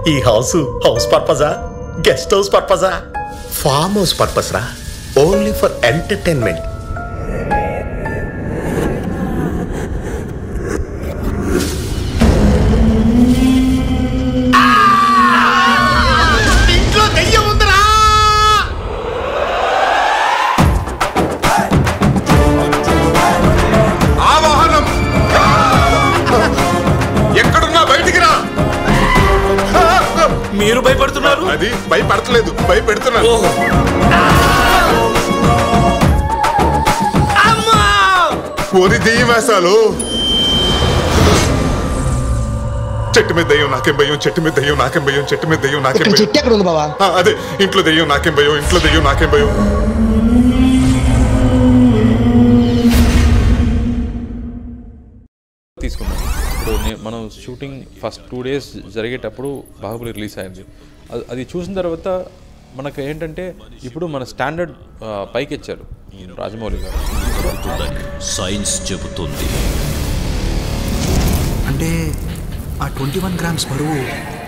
ఈ house house పర్పజా guest house పర్పజా ఫార్మ్ హౌస్ పర్పస్ రా ఓన్లీ ఫర్ ఎంటర్టైన్మెంట్ ఇంట్లో దెయ్యం ఉందిరా ఆవాహనం ఎక్కడున్నా బయటికి రా మీరు భయపడుతున్నారు అది భయపడతలేదు భయపెడుతున్నాను ఓరి దెయ్యం వేసాలు చెట్టు మీద దెయ్యం నాకేం భయం చెట్టు మీద దెయ్యం నాకేం భయం చెట్టు మీద దెయ్యం నాకేం ఇక్కడ భయం చెట్టు ఎక్కడ ఉంది బావా ఆ, అదే ఇంట్లో దెయ్యం నాకేం భయం ఇంట్లో దెయ్యం నాకేం భయం తీసుకున్నాం ఇప్పుడు నే- మనం షూటింగ్ ఫస్ట్ టూ డేస్ జరిగేటప్పుడు బాహుబలి రిలీజ్ అయింది అది- అది చూసిన తర్వాత మనకు ఏంటంటే ఇప్పుడు మన స్టాండర్డ్ పైకి ఇచ్చారు రాజమౌళి గారు జరుగుతుందని సైన్స్ చెబుతుంది అంటే ఆ ట్వంటీ వన్ గ్రామ్స్ బరువు